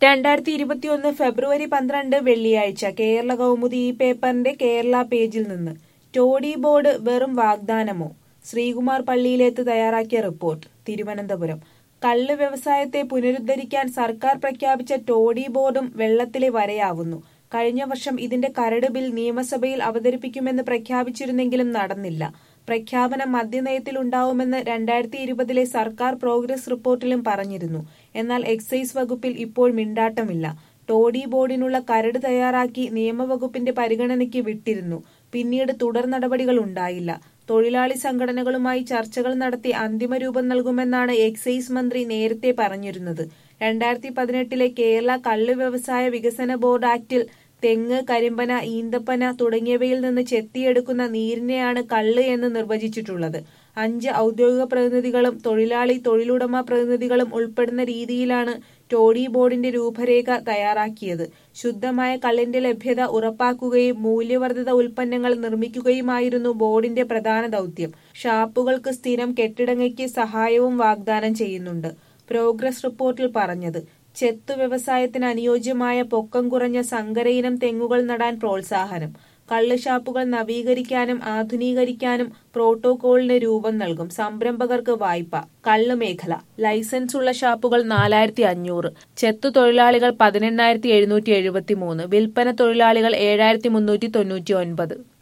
രണ്ടായിരത്തി ഇരുപത്തിയൊന്ന് ഫെബ്രുവരി പന്ത്രണ്ട് വെള്ളിയാഴ്ച കേരള കൗമുദി ഈ പേപ്പറിന്റെ കേരള പേജിൽ നിന്ന് ടോഡി ബോർഡ് വെറും വാഗ്ദാനമോ ശ്രീകുമാർ പള്ളിയിലേത്ത് തയ്യാറാക്കിയ റിപ്പോർട്ട് തിരുവനന്തപുരം കള്ള് വ്യവസായത്തെ പുനരുദ്ധരിക്കാൻ സർക്കാർ പ്രഖ്യാപിച്ച ടോഡി ബോർഡും വെള്ളത്തിലെ വരയാവുന്നു കഴിഞ്ഞ വർഷം ഇതിന്റെ കരട് ബിൽ നിയമസഭയിൽ അവതരിപ്പിക്കുമെന്ന് പ്രഖ്യാപിച്ചിരുന്നെങ്കിലും നടന്നില്ല പ്രഖ്യാപനം മദ്യനയത്തിലുണ്ടാവുമെന്ന് രണ്ടായിരത്തി ഇരുപതിലെ സർക്കാർ പ്രോഗ്രസ് റിപ്പോർട്ടിലും പറഞ്ഞിരുന്നു എന്നാൽ എക്സൈസ് വകുപ്പിൽ ഇപ്പോൾ മിണ്ടാട്ടമില്ല ടോഡി ബോർഡിനുള്ള കരട് തയ്യാറാക്കി നിയമവകുപ്പിന്റെ പരിഗണനയ്ക്ക് വിട്ടിരുന്നു പിന്നീട് തുടർ നടപടികൾ ഉണ്ടായില്ല തൊഴിലാളി സംഘടനകളുമായി ചർച്ചകൾ നടത്തി അന്തിമ രൂപം നൽകുമെന്നാണ് എക്സൈസ് മന്ത്രി നേരത്തെ പറഞ്ഞിരുന്നത് രണ്ടായിരത്തി പതിനെട്ടിലെ കേരള കള്ള് വ്യവസായ വികസന ബോർഡ് ആക്ടിൽ തെങ്ങ് കരിമ്പന ഈന്തപ്പന തുടങ്ങിയവയിൽ നിന്ന് ചെത്തിയെടുക്കുന്ന നീരിനെയാണ് കള്ള് എന്ന് നിർവചിച്ചിട്ടുള്ളത് അഞ്ച് ഔദ്യോഗിക പ്രതിനിധികളും തൊഴിലാളി തൊഴിലുടമ പ്രതിനിധികളും ഉൾപ്പെടുന്ന രീതിയിലാണ് ടോഡി ബോർഡിന്റെ രൂപരേഖ തയ്യാറാക്കിയത് ശുദ്ധമായ കള്ളിന്റെ ലഭ്യത ഉറപ്പാക്കുകയും മൂല്യവർദ്ധിത ഉൽപ്പന്നങ്ങൾ നിർമ്മിക്കുകയുമായിരുന്നു ബോർഡിന്റെ പ്രധാന ദൗത്യം ഷാപ്പുകൾക്ക് സ്ഥിരം കെട്ടിടങ്ങയ്ക്ക് സഹായവും വാഗ്ദാനം ചെയ്യുന്നുണ്ട് പ്രോഗ്രസ് റിപ്പോർട്ടിൽ പറഞ്ഞത് ചെത്തു വ്യവസായത്തിന് അനുയോജ്യമായ പൊക്കം കുറഞ്ഞ സങ്കരയിനം തെങ്ങുകൾ നടാൻ പ്രോത്സാഹനം കള്ള് ഷാപ്പുകൾ നവീകരിക്കാനും ആധുനീകരിക്കാനും പ്രോട്ടോകോളിന് രൂപം നൽകും സംരംഭകർക്ക് വായ്പ കള്ള് മേഖല ലൈസൻസ് ഉള്ള ഷാപ്പുകൾ നാലായിരത്തി അഞ്ഞൂറ് ചെത്തു തൊഴിലാളികൾ പതിനെണ്ണായിരത്തി എഴുന്നൂറ്റി എഴുപത്തി മൂന്ന് വിൽപ്പന തൊഴിലാളികൾ ഏഴായിരത്തി മുന്നൂറ്റി തൊണ്ണൂറ്റി ഒൻപത്